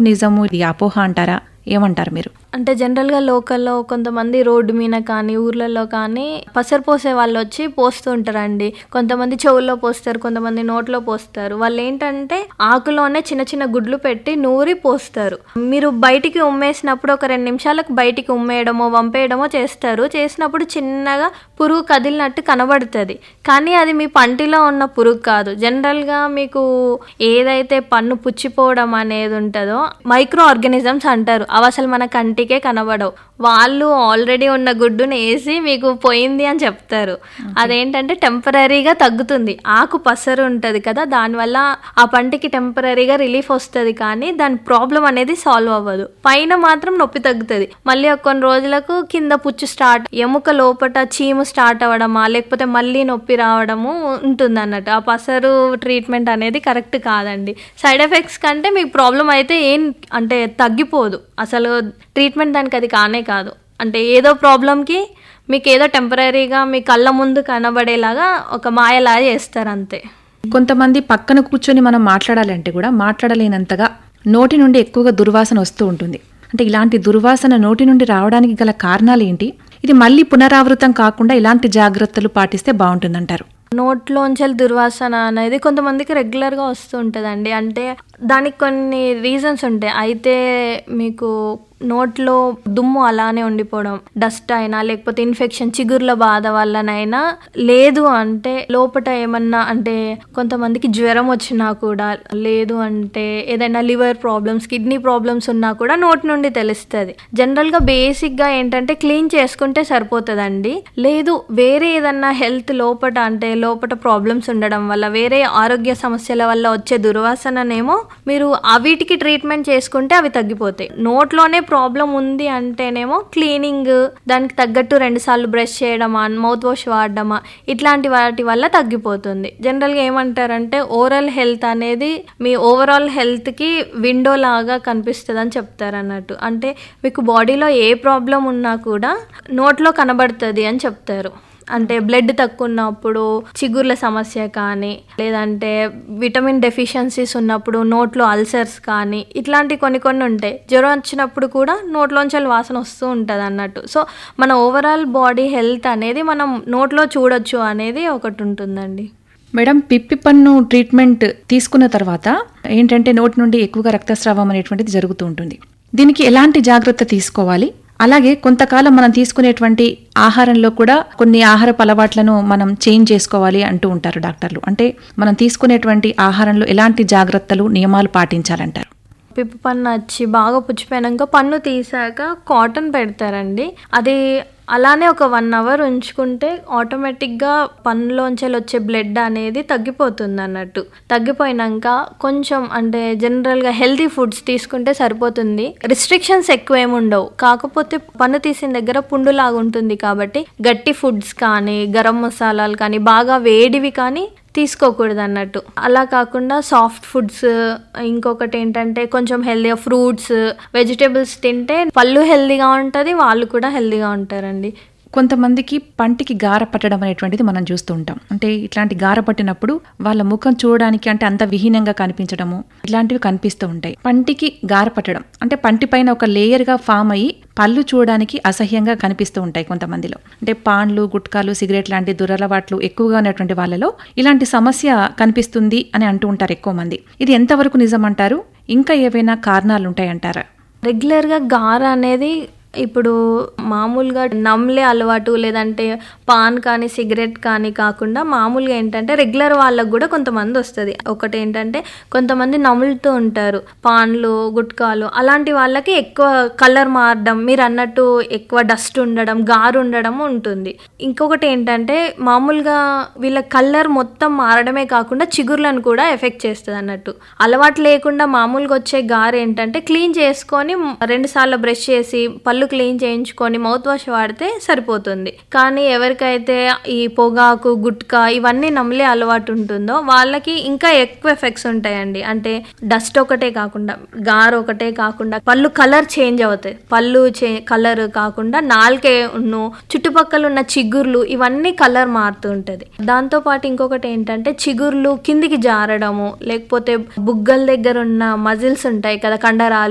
నిజము ఇది అపోహ అంటారా ఏమంటారు మీరు అంటే జనరల్గా లోకల్లో కొంతమంది రోడ్డు మీద కానీ ఊర్లలో కానీ పసరు పోసే వాళ్ళు వచ్చి పోస్తూ ఉంటారండి కొంతమంది చెవుల్లో పోస్తారు కొంతమంది నోట్లో పోస్తారు వాళ్ళు ఏంటంటే ఆకులోనే చిన్న చిన్న గుడ్లు పెట్టి నూరి పోస్తారు మీరు బయటికి ఉమ్మేసినప్పుడు ఒక రెండు నిమిషాలకు బయటికి ఉమ్మేయడమో వంపేయడమో చేస్తారు చేసినప్పుడు చిన్నగా పురుగు కదిలినట్టు కనబడుతుంది కానీ అది మీ పంటిలో ఉన్న పురుగు కాదు జనరల్గా మీకు ఏదైతే పన్ను పుచ్చిపోవడం అనేది ఉంటుందో మైక్రో ఆర్గానిజమ్స్ అంటారు అవి అసలు మన కంటికే కనబడవు వాళ్ళు ఆల్రెడీ ఉన్న గుడ్డుని వేసి మీకు పోయింది అని చెప్తారు అదేంటంటే టెంపరీగా తగ్గుతుంది ఆకు పసరు ఉంటుంది కదా దానివల్ల ఆ పంటికి టెంపరీగా రిలీఫ్ వస్తుంది కానీ దాని ప్రాబ్లం అనేది సాల్వ్ అవ్వదు పైన మాత్రం నొప్పి తగ్గుతుంది మళ్ళీ ఒక కొన్ని రోజులకు కింద పుచ్చు స్టార్ట్ ఎముక లోపట చీము స్టార్ట్ అవ్వడమా లేకపోతే మళ్ళీ నొప్పి రావడము ఉంటుంది అన్నట్టు ఆ పసరు ట్రీట్మెంట్ అనేది కరెక్ట్ కాదండి సైడ్ ఎఫెక్ట్స్ కంటే మీకు ప్రాబ్లం అయితే ఏం అంటే తగ్గిపోదు అసలు ట్రీట్మెంట్ దానికి అది కానే కాదు అంటే ఏదో ప్రాబ్లంకి మీకు ఏదో టెంపరీగా మీ కళ్ళ ముందు కనబడేలాగా ఒక మాయలా చేస్తారు అంతే కొంతమంది పక్కన కూర్చొని మనం మాట్లాడాలి అంటే కూడా మాట్లాడలేనంతగా నోటి నుండి ఎక్కువగా దుర్వాసన వస్తూ ఉంటుంది అంటే ఇలాంటి దుర్వాసన నోటి నుండి రావడానికి గల కారణాలు ఏంటి ఇది మళ్ళీ పునరావృతం కాకుండా ఇలాంటి జాగ్రత్తలు పాటిస్తే బాగుంటుందంటారు నోట్లోంచి దుర్వాసన అనేది కొంతమందికి రెగ్యులర్గా వస్తూ ఉంటుందండి అంటే దానికి కొన్ని రీజన్స్ ఉంటాయి అయితే మీకు నోట్లో దుమ్ము అలానే ఉండిపోవడం డస్ట్ అయినా లేకపోతే ఇన్ఫెక్షన్ చిగుర్ల బాధ వల్లనైనా లేదు అంటే లోపట ఏమన్నా అంటే కొంతమందికి జ్వరం వచ్చినా కూడా లేదు అంటే ఏదైనా లివర్ ప్రాబ్లమ్స్ కిడ్నీ ప్రాబ్లమ్స్ ఉన్నా కూడా నోటి నుండి తెలుస్తుంది జనరల్గా బేసిక్గా ఏంటంటే క్లీన్ చేసుకుంటే సరిపోతుందండి లేదు వేరే ఏదన్నా హెల్త్ లోపట అంటే లోపట ప్రాబ్లమ్స్ ఉండడం వల్ల వేరే ఆరోగ్య సమస్యల వల్ల వచ్చే దుర్వాసననేమో మీరు అవిటికి ట్రీట్మెంట్ చేసుకుంటే అవి తగ్గిపోతాయి నోట్లోనే ప్రాబ్లం ఉంది అంటేనేమో క్లీనింగ్ దానికి తగ్గట్టు రెండుసార్లు బ్రష్ చేయడమా మౌత్ వాష్ వాడడమా ఇట్లాంటి వాటి వల్ల తగ్గిపోతుంది జనరల్గా ఏమంటారంటే ఓరల్ హెల్త్ అనేది మీ ఓవరాల్ హెల్త్కి విండో లాగా కనిపిస్తుంది అని చెప్తారు అన్నట్టు అంటే మీకు బాడీలో ఏ ప్రాబ్లం ఉన్నా కూడా నోట్లో కనబడుతుంది అని చెప్తారు అంటే బ్లడ్ తక్కువ ఉన్నప్పుడు చిగుర్ల సమస్య కానీ లేదంటే విటమిన్ డెఫిషియన్సీస్ ఉన్నప్పుడు నోట్లో అల్సర్స్ కానీ ఇట్లాంటి కొన్ని కొన్ని ఉంటాయి జ్వరం వచ్చినప్పుడు కూడా నోట్లోంచి వాసన వస్తూ ఉంటుంది అన్నట్టు సో మన ఓవరాల్ బాడీ హెల్త్ అనేది మనం నోట్లో చూడొచ్చు అనేది ఒకటి ఉంటుందండి మేడం పిప్పి పన్ను ట్రీట్మెంట్ తీసుకున్న తర్వాత ఏంటంటే నోటి నుండి ఎక్కువగా రక్తస్రావం అనేటువంటిది జరుగుతూ ఉంటుంది దీనికి ఎలాంటి జాగ్రత్త తీసుకోవాలి అలాగే కొంతకాలం మనం తీసుకునేటువంటి ఆహారంలో కూడా కొన్ని ఆహారపు అలవాట్లను మనం చేంజ్ చేసుకోవాలి అంటూ ఉంటారు డాక్టర్లు అంటే మనం తీసుకునేటువంటి ఆహారంలో ఎలాంటి జాగ్రత్తలు నియమాలు పాటించాలంటారు పిప్పి పన్ను వచ్చి బాగా పుచ్చిపోయాక పన్ను తీసాక కాటన్ పెడతారండి అది అలానే ఒక వన్ అవర్ ఉంచుకుంటే ఆటోమేటిక్గా పన్నులోంచి వచ్చే బ్లడ్ అనేది తగ్గిపోతుంది అన్నట్టు తగ్గిపోయినాక కొంచెం అంటే జనరల్గా హెల్తీ ఫుడ్స్ తీసుకుంటే సరిపోతుంది రిస్ట్రిక్షన్స్ ఎక్కువ ఏమి ఉండవు కాకపోతే పన్ను తీసిన దగ్గర పుండులాగా ఉంటుంది కాబట్టి గట్టి ఫుడ్స్ కానీ గరం మసాలాలు కానీ బాగా వేడివి కానీ తీసుకోకూడదు అన్నట్టు అలా కాకుండా సాఫ్ట్ ఫుడ్స్ ఇంకొకటి ఏంటంటే కొంచెం హెల్దీగా ఫ్రూట్స్ వెజిటేబుల్స్ తింటే పళ్ళు హెల్దీగా ఉంటుంది వాళ్ళు కూడా హెల్దీగా ఉంటారండి కొంతమందికి పంటికి గార పట్టడం అనేటువంటిది మనం చూస్తూ ఉంటాం అంటే ఇట్లాంటి గార పట్టినప్పుడు వాళ్ళ ముఖం చూడడానికి అంటే అంత విహీనంగా కనిపించడము ఇట్లాంటివి కనిపిస్తూ ఉంటాయి పంటికి గార పట్టడం అంటే పంటి పైన ఒక లేయర్ గా ఫామ్ అయ్యి పళ్ళు చూడడానికి అసహ్యంగా కనిపిస్తూ ఉంటాయి కొంతమందిలో అంటే పాన్లు గుట్కాలు సిగరెట్ లాంటి దురలవాట్లు ఎక్కువగా ఉన్నటువంటి వాళ్ళలో ఇలాంటి సమస్య కనిపిస్తుంది అని అంటూ ఉంటారు ఎక్కువ మంది ఇది ఎంతవరకు నిజం అంటారు ఇంకా ఏవైనా కారణాలు ఉంటాయంటారా రెగ్యులర్గా గార అనేది ఇప్పుడు మామూలుగా నమ్లే అలవాటు లేదంటే పాన్ కానీ సిగరెట్ కానీ కాకుండా మామూలుగా ఏంటంటే రెగ్యులర్ వాళ్ళకు కూడా కొంతమంది వస్తుంది ఒకటి ఏంటంటే కొంతమంది నములుతూ ఉంటారు పాన్లు గుట్కాలు అలాంటి వాళ్ళకి ఎక్కువ కలర్ మారడం మీరు అన్నట్టు ఎక్కువ డస్ట్ ఉండడం గారు ఉండడం ఉంటుంది ఇంకొకటి ఏంటంటే మామూలుగా వీళ్ళ కలర్ మొత్తం మారడమే కాకుండా చిగుర్లను కూడా ఎఫెక్ట్ చేస్తుంది అన్నట్టు అలవాటు లేకుండా మామూలుగా వచ్చే గారు ఏంటంటే క్లీన్ చేసుకొని రెండు సార్లు బ్రష్ చేసి పళ్ళు క్లీన్ చేయించుకొని మౌత్ వాష్ వాడితే సరిపోతుంది కానీ ఎవరికైతే ఈ పొగాకు గుట్కా ఇవన్నీ నమ్మలే అలవాటు ఉంటుందో వాళ్ళకి ఇంకా ఎక్కువ ఎఫెక్ట్స్ ఉంటాయండి అంటే డస్ట్ ఒకటే కాకుండా గారు ఒకటే కాకుండా పళ్ళు కలర్ చేంజ్ అవుతాయి పళ్ళు చే కలర్ కాకుండా నాలుకే ఉన్ను చుట్టుపక్కల ఉన్న చిగుర్లు ఇవన్నీ కలర్ మారుతూ ఉంటుంది దాంతో పాటు ఇంకొకటి ఏంటంటే చిగుర్లు కిందికి జారడము లేకపోతే బుగ్గల దగ్గర ఉన్న మజిల్స్ ఉంటాయి కదా కండరాలు